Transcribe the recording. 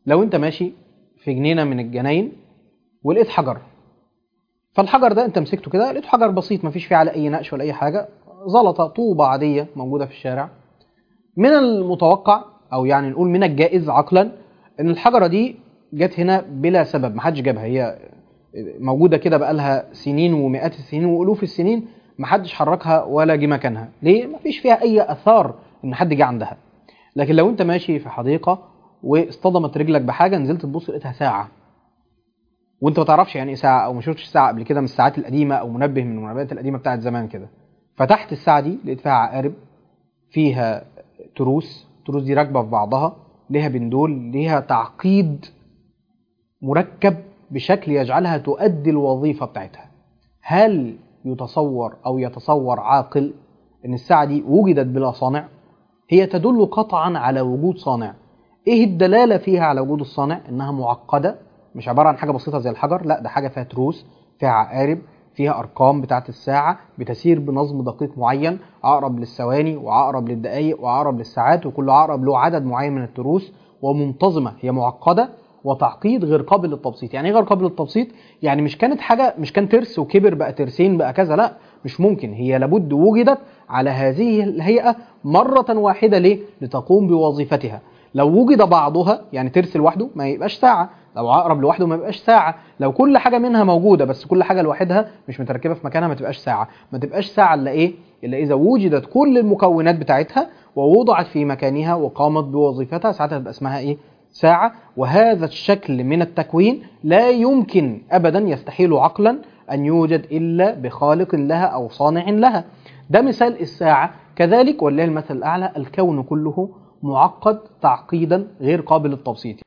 لو انت ماشي في جنينه من الجناين ولقيت حجر فالحجر ده انت مسكته كده لقيته حجر بسيط مفيش فيه على اي نقش ولا اي حاجه زلطه طوبه عاديه موجوده في الشارع من المتوقع او يعني نقول من الجائز عقلا ان الحجره دي جت هنا بلا سبب محدش جابها هي موجوده كده بقالها سنين ومئات السنين والوف السنين محدش حركها ولا جه مكانها ليه مفيش فيها اي اثار ان حد جه عندها لكن لو انت ماشي في حديقه واصطدمت رجلك بحاجه نزلت تبص لقيتها ساعه وانت ما تعرفش يعني ايه ساعه او ما شفتش ساعه قبل كده من الساعات القديمه او منبه من المنبهات القديمه بتاعت زمان كده فتحت الساعه دي لقيت فيها عقارب فيها تروس التروس دي راكبه في بعضها ليها بندول ليها تعقيد مركب بشكل يجعلها تؤدي الوظيفه بتاعتها هل يتصور او يتصور عاقل ان الساعه دي وجدت بلا صانع هي تدل قطعا على وجود صانع ايه الدلاله فيها على وجود الصانع انها معقده مش عباره عن حاجه بسيطه زي الحجر لا ده حاجه فيها تروس فيها عقارب فيها ارقام بتاعه الساعه بتسير بنظم دقيق معين عقرب للثواني وعقرب للدقائق وعقرب للساعات وكل عقرب له عدد معين من التروس ومنتظمه هي معقده وتعقيد غير قابل للتبسيط يعني ايه غير قابل للتبسيط يعني مش كانت حاجه مش كان ترس وكبر بقى ترسين بقى كذا لا مش ممكن هي لابد وجدت على هذه الهيئه مره واحده ليه لتقوم بوظيفتها لو وجد بعضها يعني ترس لوحده ما يبقاش ساعه لو عقرب لوحده ما يبقاش ساعه لو كل حاجه منها موجوده بس كل حاجه لوحدها مش متركبه في مكانها ما تبقاش ساعه ما تبقاش ساعه الا ايه الا اذا وجدت كل المكونات بتاعتها ووضعت في مكانها وقامت بوظيفتها ساعتها تبقى اسمها ايه ساعة وهذا الشكل من التكوين لا يمكن أبدا يستحيل عقلا أن يوجد إلا بخالق لها أو صانع لها ده مثال الساعة كذلك ولله المثل الأعلى الكون كله معقد تعقيدا غير قابل للتبسيط